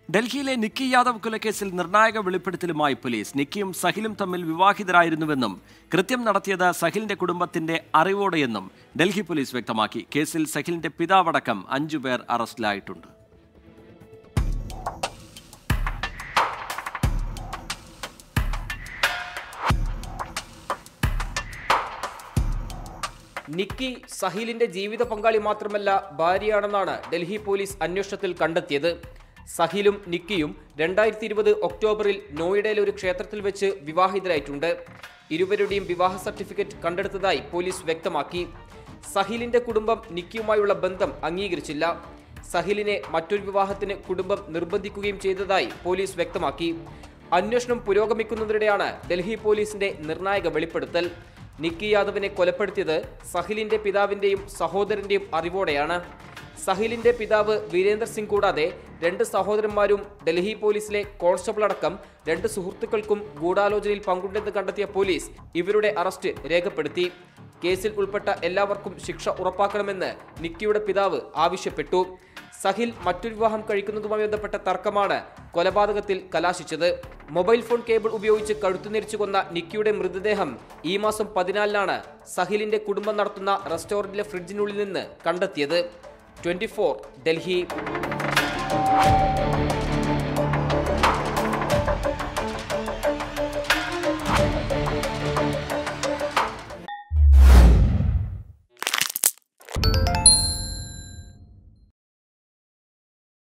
ഡൽഹിയിലെ നിക്കി യാദവ് കൊലക്കേസിൽ നിർണായക വെളിപ്പെടുത്തലുമായി പോലീസ് നിക്കിയും സഹിലും തമ്മിൽ വിവാഹിതരായിരുന്നുവെന്നും കൃത്യം നടത്തിയത് സഹിലിന്റെ കുടുംബത്തിന്റെ അറിവോടെയെന്നും ഡൽഹി പോലീസ് വ്യക്തമാക്കി കേസിൽ സഹിലിന്റെ പിതാവടക്കം അഞ്ചുപേർ അറസ്റ്റിലായിട്ടുണ്ട് നിക്കി സഹീലിന്റെ ജീവിത പങ്കാളി മാത്രമല്ല ഭാര്യയാണെന്നാണ് ഡൽഹി പോലീസ് അന്വേഷണത്തിൽ കണ്ടെത്തിയത് സഹീലും നിക്കിയും രണ്ടായിരത്തി ഇരുപത് ഒക്ടോബറിൽ നോയിഡയിലെ ഒരു ക്ഷേത്രത്തിൽ വെച്ച് വിവാഹിതരായിട്ടുണ്ട് ഇരുവരുടെയും വിവാഹ സർട്ടിഫിക്കറ്റ് കണ്ടെടുത്തതായി പോലീസ് വ്യക്തമാക്കി സഹീലിന്റെ കുടുംബം നിക്കിയുമായുള്ള ബന്ധം അംഗീകരിച്ചില്ല സഹിലിനെ മറ്റൊരു വിവാഹത്തിന് കുടുംബം നിർബന്ധിക്കുകയും ചെയ്തതായി പോലീസ് വ്യക്തമാക്കി അന്വേഷണം പുരോഗമിക്കുന്നതിനിടെയാണ് ഡൽഹി പോലീസിന്റെ നിർണായക വെളിപ്പെടുത്തൽ നിക്കി യാദവിനെ കൊലപ്പെടുത്തിയത് സഹിലിന്റെ പിതാവിന്റെയും സഹോദരന്റെയും അറിവോടെയാണ് സഹിലിന്റെ പിതാവ് വീരേന്ദർ സിംഗ് കൂടാതെ രണ്ട് സഹോദരന്മാരും ഡൽഹി പോലീസിലെ കോൺസ്റ്റബിൾ അടക്കം രണ്ട് സുഹൃത്തുക്കൾക്കും ഗൂഢാലോചനയിൽ പങ്കുണ്ടെന്ന് കണ്ടെത്തിയ പോലീസ് ഇവരുടെ അറസ്റ്റ് രേഖപ്പെടുത്തി കേസിൽ ഉൾപ്പെട്ട എല്ലാവർക്കും ശിക്ഷ ഉറപ്പാക്കണമെന്ന് നിക്കിയുടെ പിതാവ് ആവശ്യപ്പെട്ടു സഹിൽ മറ്റൊരു വിവാഹം കഴിക്കുന്നതുമായി ബന്ധപ്പെട്ട തർക്കമാണ് കൊലപാതകത്തിൽ കലാശിച്ചത് മൊബൈൽ ഫോൺ കേബിൾ ഉപയോഗിച്ച് കഴുത്തുനിരിച്ചു കൊന്ന നിക്കിയുടെ മൃതദേഹം ഈ മാസം പതിനാലിനാണ് സഹിലിന്റെ കുടുംബം നടത്തുന്ന റെസ്റ്റോറന്റിലെ ഫ്രിഡ്ജിനുള്ളിൽ നിന്ന് കണ്ടെത്തിയത് ട്വന്റി ഡൽഹി